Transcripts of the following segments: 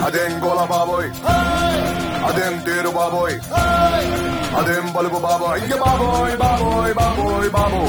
అదేం గోల బాబోయ్ అదేం తేరు బాబోయ్ అదేం బలుపు బాబోయ్ అయ్య బాబోయ్ బాబోయ్ బాబోయ్ బాబో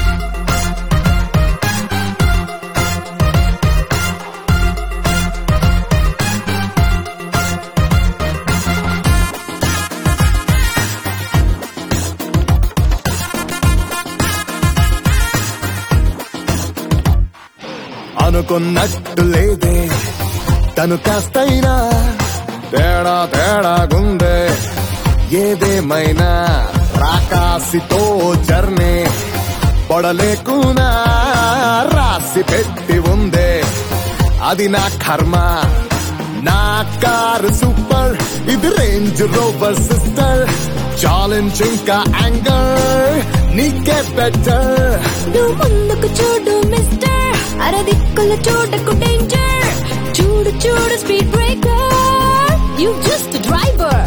అనుకున్నట్టు లేదే తను కాస్తైనా తేడా తేడా గుందే ఏదేమైనా రాకాసితో జర్నీ పొడలేకునా రాసి పెట్టి ఉందే అది నా కర్మ నా కారు సూపర్ ఇది రేంజ్ రోవర్ సిస్టర్ ఛాలెంజ్ ఇంకా యాంగర్ నీకే బెటర్ నువ్వు ముందుకు చూడు మిస్టర్ అరదిక్కుల చూడకు డేంజర్ చూడు చూడు speed breaker you just driver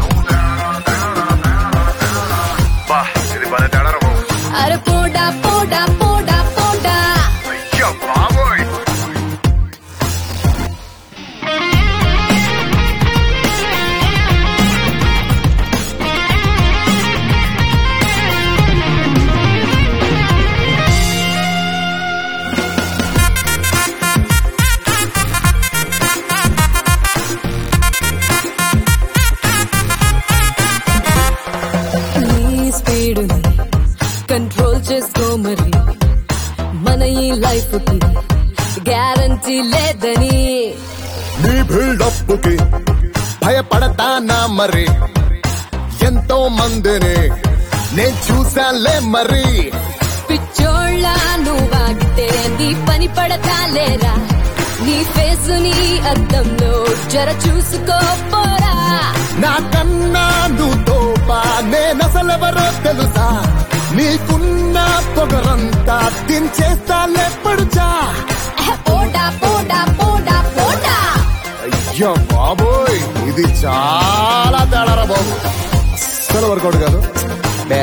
బా ఇది భలే తేడా రా బాబు. అరే పోడా పోడా పోడా పోడా అయ్య బాబోయ్ నీ స్పీడ్ కంట్రోల్ చేసుకో మరి మన ఈ లైఫ్ కి గ్యారంటీ లేదని నీ బిల్డప్ కి భయపడతానా మరి ఎంతో మందిని నేను చూసాలే మరి పిచ్చోళ్ళ నువ్వాగితే నీ పని పడతాలేరా నీ ఫేస్ నీ అద్దంలో జర చూసుకోపోరా నాకన్నా నువ్వు తోపా నేనసలెవరో తెలుసా నీకున్న పొగరంతా దించేస్తాలే పడుచా పోడా పోడా పోడా పోడా అయ్యో బాబోయ్ ఇది చాలా తేడారా బాబు అస్సలు వర్కౌట్ కాదు బే.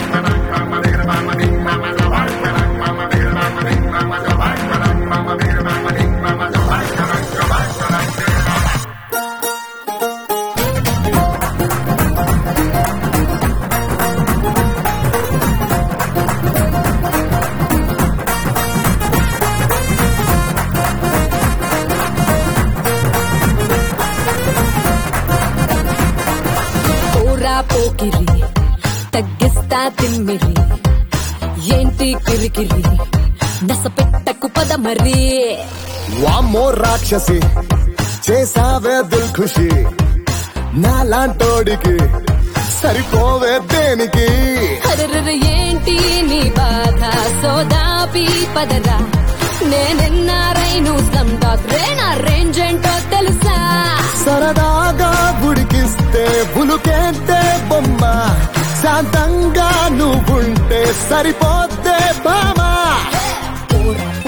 పోరా పోకిరి తగ్గిస్తా తిమ్మిరి ఏంటి కిరికిరి నస పెట్టకు పద మరి వామ్మో రాక్షసి చేసావే దిల్ ఖుషి నాలాంటోడికి సరిపోవే దేనికి అరరర ఏంటి నీ బాధ సోదాపి పదరా నేనెన్నారై నువ్వు స్లమ్ డాగ్ రే నా రేంజ్ ఏంటో తెలుసా సరదాగా ఉడికిస్తే బులుకేంటే బొమ్మ శాంతంగా నువ్వుంటే సరిపోతే బామా పోరా